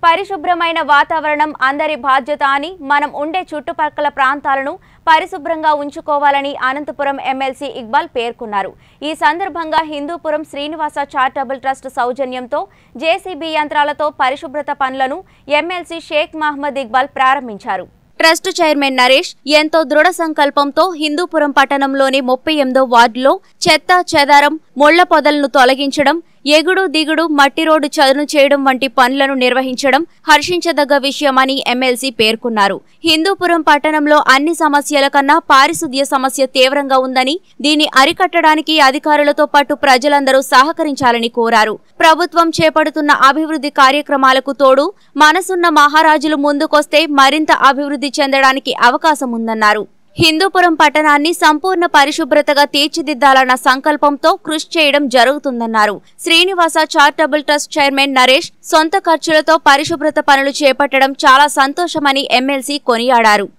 పరిశుభ్రమైన వాతావరణం అందరి బాధ్యత అని మనం ఉండే చుట్టుపక్కల ప్రాంతాలను పరిశుభ్రంగా ఉంచుకోవాలని అనంతపురం ఎమ్మెల్సీ ఇక్బాల్ పేర్కొన్నారు ఈ సందర్భంగా హిందూపురం శ్రీనివాస చారిటబుల్ ట్రస్ట్ సౌజన్యంతో జేసీబీ యంత్రాలతో పరిశుభ్రత పనులను ఎమ్మెల్సీ షేక్ మహమ్మద్ ఇక్బాల్ ప్రారంభించారు ట్రస్ట్ చైర్మన్ నరేష్ ఎంతో దృఢ సంకల్పంతో హిందూపురం పట్టణంలోని ముప్పై ఎనిమిదో వార్డులో చెత్త చెదారం ముళ్ల పొదలను తొలగించడం ఎగుడు దిగుడు మట్టి రోడ్డు చదును చేయడం వంటి పనులను నిర్వహించడం హర్షించదగ్గ విషయమని ఎమ్మెల్సీ పేర్కొన్నారు హిందూపురం పట్టణంలో అన్ని సమస్యల కన్నా పారిశుద్ధ్య సమస్య తీవ్రంగా ఉందని దీన్ని అరికట్టడానికి అధికారులతో పాటు ప్రజలందరూ సహకరించాలని కోరారు ప్రభుత్వం చేపడుతున్న అభివృద్ధి కార్యక్రమాలకు తోడు మనసున్న మహారాజులు ముందుకొస్తే మరింత అభివృద్ధి చెందడానికి అవకాశం ఉందన్నారు హిందూపురం పట్టణాన్ని సంపూర్ణ పరిశుభ్రతగా తీర్చిదిద్దాలన్న సంకల్పంతో కృషి చేయడం జరుగుతుందన్నారు Srinivasa charitable trust chairman Naresh సొంత ఖర్చులతో పరిశుభ్రత పనులు చేపట్టడం చాలా సంతోషమని ఎమ్మెల్సీ కొనియాడారు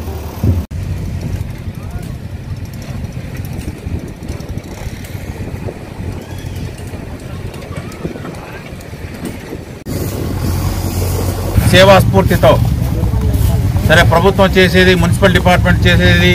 సేవా స్ఫూర్తితో సరే ప్రభుత్వం చేసేది మున్సిపల్ డిపార్ట్మెంట్ చేసేది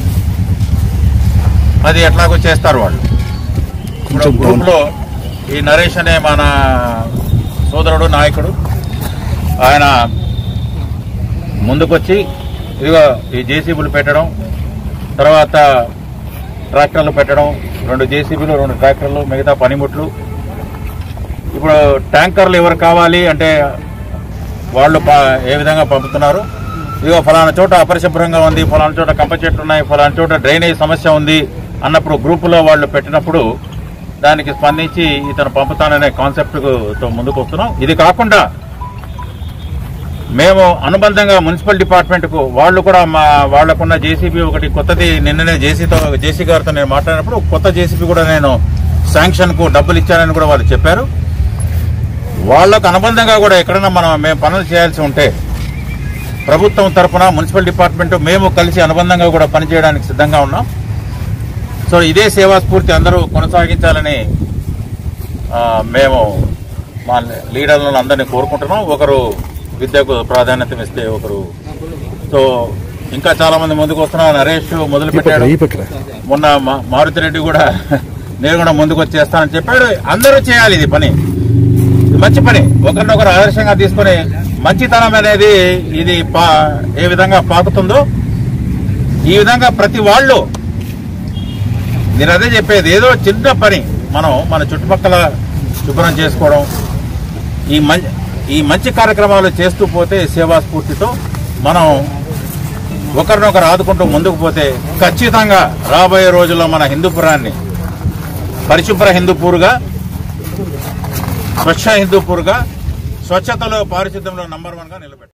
అది ఎట్లాగో చేస్తారు వాళ్ళు ఇప్పుడు గ్రూప్లో ఈ నరేష్ అనే మన సోదరుడు నాయకుడు ఆయన ముందుకొచ్చి ఇదిగో ఈ జేసీబీలు పెట్టడం తర్వాత ట్రాక్టర్లు పెట్టడం రెండు జేసీబీలు రెండు ట్రాక్టర్లు మిగతా పనిముట్లు ఇప్పుడు ట్యాంకర్లు ఎవరు కావాలి అంటే వాళ్ళు ప- ఏ విధంగా పంపుతున్నారు ఇదిగో ఫలానా చోట అపరిశుభ్రంగా ఉంది ఫలానా చోట కంప చెట్లు ఉన్నాయి ఫలానా చోట డ్రైనేజ్ సమస్య ఉంది అన్నప్పుడు గ్రూపులో వాళ్ళు పెట్టినప్పుడు దానికి స్పందించి ఇతను పంపుతాననే కాన్సెప్ట్తో ముందుకు వస్తున్నాం ఇది కాకుండా మేము అనుబంధంగా మున్సిపల్ డిపార్ట్మెంట్కు వాళ్ళు కూడా మా వాళ్ళకున్న జేసీబీ ఒకటి కొత్తది నిన్ననే జేసీతో జేసీ గారితో నేను మాట్లాడినప్పుడు కొత్త జేసీబీ కూడా నేను శాంక్షన్కు డబ్బులు ఇచ్చానని కూడా వాళ్ళు చెప్పారు వాళ్ళకు అనుబంధంగా కూడా ఎక్కడైనా మనం మేము పనులు చేయాల్సి ఉంటే ప్రభుత్వం తరపున మున్సిపల్ డిపార్ట్మెంట్ మేము కలిసి అనుబంధంగా కూడా పనిచేయడానికి సిద్ధంగా ఉన్నాం సో ఇదే సేవా స్ఫూర్తి అందరూ కొనసాగించాలని ఆ, మేము మా లీడర్లను అందరినీ కోరుకుంటున్నాం ఒకరు విద్యకు ప్రాధాన్యత ఇస్తే ఒకరు సో ఇంకా చాలా మంది ముందుకు వస్తున్నారు నరేష్ మొదలు పెట్టాడు మొన్న మా- మారుతిరెడ్డి కూడా నేను కూడా ముందుకు వచ్చి చేస్తానని చెప్పాడు అందరూ చేయాలి ఇది పని ఇది మంచి పని ఒకరినొకరు ఆదర్శంగా తీసుకుని మంచితనం అనేది ఇది పా ఏ విధంగా పాకుతుందో ఈ విధంగా ప్రతి వాళ్ళు నేను అదే చెప్పేది ఏదో చిన్న పని మనం మన చుట్టుపక్కల శుభ్రం చేసుకోవడం ఈ మంచి ఈ మంచి కార్యక్రమాలు చేస్తూ పోతే సేవా స్ఫూర్తితో మనం ఒకరినొకరు ఆదుకుంటూ ముందుకు పోతే ఖచ్చితంగా రాబోయే రోజుల్లో మన హిందూపురాన్ని పరిశుభ్ర హిందూపూర్గా స్వచ్ఛ హిందూపూర్గా స్వచ్ఛతలో పారిశుద్ధ్యంలో నంబర్ వన్గా నిలబెట్టాలి